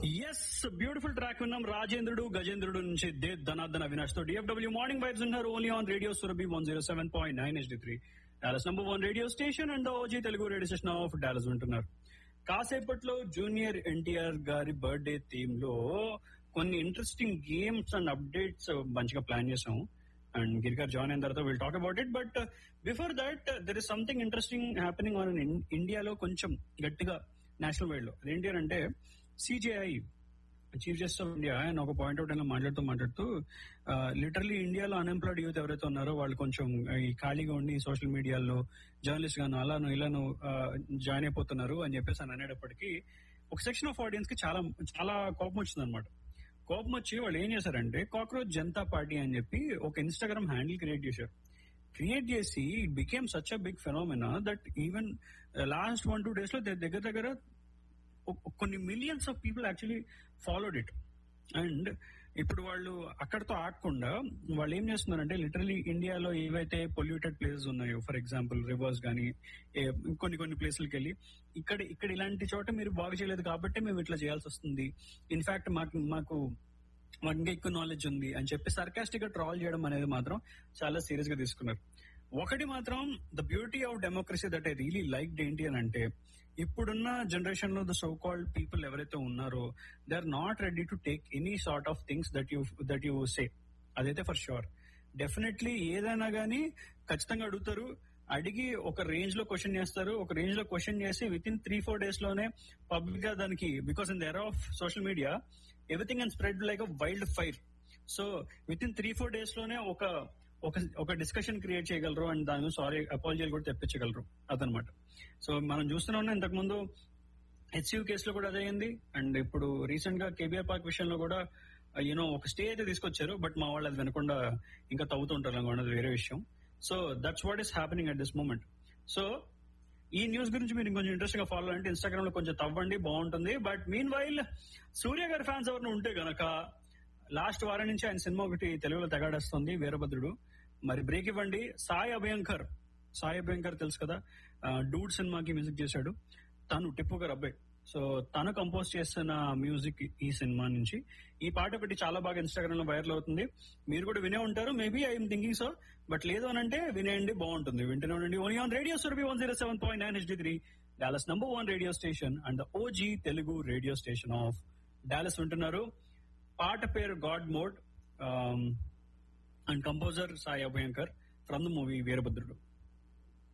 yes beautiful track విన్నాం రాజేంద్రుడు గజేంద్రుడు నుంచి దే ధనార్దన అవినాష్ తో డిఎఫ్డబ్ల్యూ మార్నింగ్ వైబ్స్ ఉన్నారు only on radio Surabhi one zero seven point nine HD three Dallas number one radio station and OG Telugu radio station of Dallas ఉంటున్నారు కాసేపట్లో junior NTR గారి birthday theme లో కొన్ని ఇంట్రెస్టింగ్ గేమ్స్ అండ్ అప్డేట్స్ మంచిగా plan చేసాం and గిరిగారు join అయిన తర్వాత will talk about it but before that there is something interesting happening on ఇండియాలో కొంచెం గట్టిగా నేషనల్ వైడ్ లో అదేంటి అని అంటే CJI chief justice of India ఆయన ఒక పాయింట్ అవుట్ అయినా మాట్లాడుతూ మాట్లాడుతూ లిటరలీ ఇండియాలో అన్ఎంప్లాయిడ్ యూత్ ఎవరైతే ఉన్నారో వాళ్ళు కొంచెం ఈ ఖాళీగా ఉండి సోషల్ మీడియాలో జర్నలిస్ట్ గాను అలాను ఇలాను జాయిన్ అయిపోతున్నారు అని చెప్పేసి అని అనేటప్పటికీ ఒక సెక్షన్ ఆఫ్ ఆడియన్స్ కి చాలా చాలా కోపం వచ్చింది అనమాట కోపం వచ్చి వాళ్ళు ఏం చేశారంటే కాక్రోచ్ జనతా పార్టీ అని చెప్పి ఒక ఇన్స్టాగ్రామ్ హ్యాండిల్ క్రియేట్ చేశారు క్రియేట్ చేసి it became such a big phenomena that even last one two days లో దగ్గర దగ్గర కొన్ని millions of people actually followed it and ఇప్పుడు వాళ్ళు అక్కడతో ఆగకుండా వాళ్ళు ఏం చేస్తున్నారంటే లిటరలీ ఇండియాలో ఏవైతే పొల్యూటెడ్ ప్లేసెస్ ఉన్నాయో ఫర్ ఎగ్జాంపుల్ రివర్స్ కానీ కొన్ని కొన్ని ప్లేసులకి వెళ్ళి ఇక్కడ ఇక్కడ ఇలాంటి చోట మీరు బాగు చేయలేదు కాబట్టి మేము ఇట్లా చేయాల్సి వస్తుంది ఇన్ఫాక్ట్ మాకు మాకు మాకు ఇంకా ఎక్కువ నాలెడ్జ్ ఉంది అని చెప్పి సర్కాస్టిక్ గా ట్రాల్ చేయడం అనేది మాత్రం చాలా సీరియస్ గా తీసుకున్నారు ఒకటి మాత్రం the beauty of democracy that I really like ఏంటి అని అంటే ఇప్పుడున్న జనరేషన్ లో ద సో కాల్డ్ పీపుల్ ఎవరైతే ఉన్నారో they are not ready to take any sort of things that you that you say అదైతే ఫర్ షూర్ డెఫినెట్లీ ఏదైనా గానీ ఖచ్చితంగా అడుగుతారు అడిగి ఒక రేంజ్ లో క్వశ్చన్ చేస్తారు ఒక రేంజ్ లో క్వశ్చన్ చేసి within three four days లోనే పబ్లిక్ గా దానికి because in the era of social media everything and spread like a wildfire so within three four days లోనే ఒక ఒక ఒక డిస్కషన్ క్రియేట్ చేయగలరు అండ్ దాని సారీ అపాలజీలు కూడా తెప్పించగలరు అదనమాట సో మనం చూస్తూనే ఉన్నాం ఇంతకు ముందు హెచ్యూ కేసులో కూడా అదే అయింది అండ్ ఇప్పుడు రీసెంట్ గా కేబీఆర్ పార్క్ విషయంలో కూడా యూనో ఒక స్టే అయితే తీసుకొచ్చారు బట్ మా వాళ్ళు అది వినకుండా ఇంకా తవ్వుతుంటారు అనుకోండి వేరే విషయం so that's what is happening at this moment so ఈ న్యూస్ గురించి మీరు ఇంకొంచెం ఇంట్రెస్ట్ గా ఫాలో అంటే ఇన్స్టాగ్రామ్ లో కొంచెం తవ్వండి బాగుంటుంది బట్ మీన్ వైల్ సూర్య గారి ఫ్యాన్స్ ఎవరిని ఉంటే గనక లాస్ట్ వారం నుంచి ఆయన సినిమా ఒకటి తెలుగులో తెగాడేస్తుంది వీరభద్రుడు మరి బ్రేక్ ఇవ్వండి సాయి అభయంకర్ సాయి అభయంకర్ తెలుసు కదా డూడ్ సినిమాకి మ్యూజిక్ చేశాడు తను టిప్పు గారు అబ్బాయి సో తను కంపోజ్ చేసిన మ్యూజిక్ ఈ సినిమా నుంచి ఈ పాట ఒకటి చాలా బాగా ఇన్స్టాగ్రామ్ లో వైరల్ అవుతుంది మీరు కూడా వినే ఉంటారు maybe I'm thinking so but లేదు అని అంటే వినేయండి బాగుంటుంది వింటూనే ఉండండి only on radio Surabhi one zero seven point nine HD three Dallas number one radio station and OG Telugu radio station of Dallas వింటున్నారు పాట పేరు God mode and composer Sai Abhyankar from the movie Veerabhadrudu